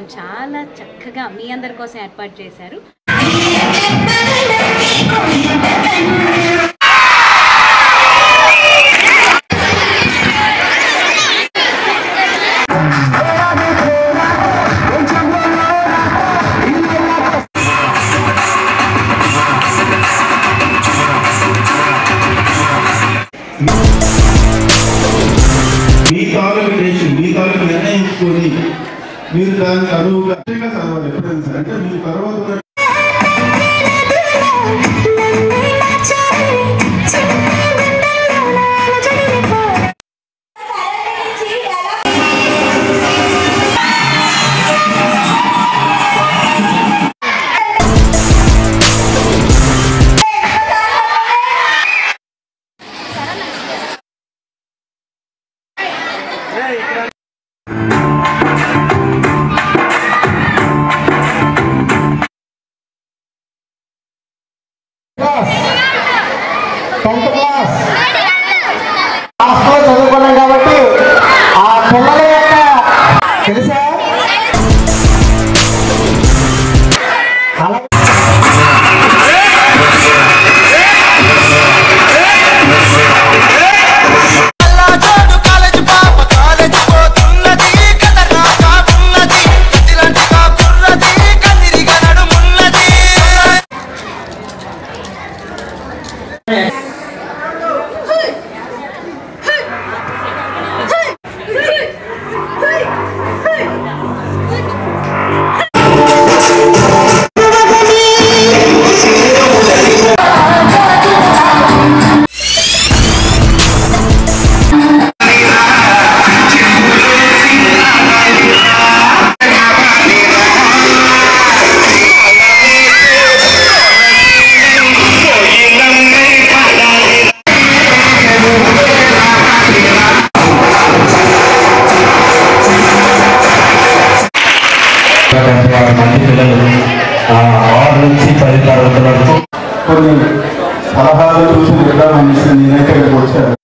చాలా చక్కగా మీ అందరి కోసం ఏర్పాటు చేశారు మీ తాలూకు డెసిషన్ మీ తాలూకు నిర్ణయించుకొని మీరు దాన్ని అరువుగా చదవాలి ఎప్పుడైనా సరే అంటే మీ తర్వాత ఉన్న టెన్త్ క్లాస్ క్లాస్లో చదువుకున్నాం కాబట్టి ఆ పిల్లల యొక్క తెలుసా అలా చోడు కాలేజ్ పాప కాలేజ్ పోతున్నది కదర్నాగా ఉన్నది కత్తిలాంటిగా కుర్రది కందిరిగా నడుమున్నది మంది పిల్లలు ఆ, ఆరు నుంచి పది తరగతుల వరకు కొన్ని సలహాలు చూసి విధానం ఇస్తే నేనైతే ఇక్కడికి వచ్చాను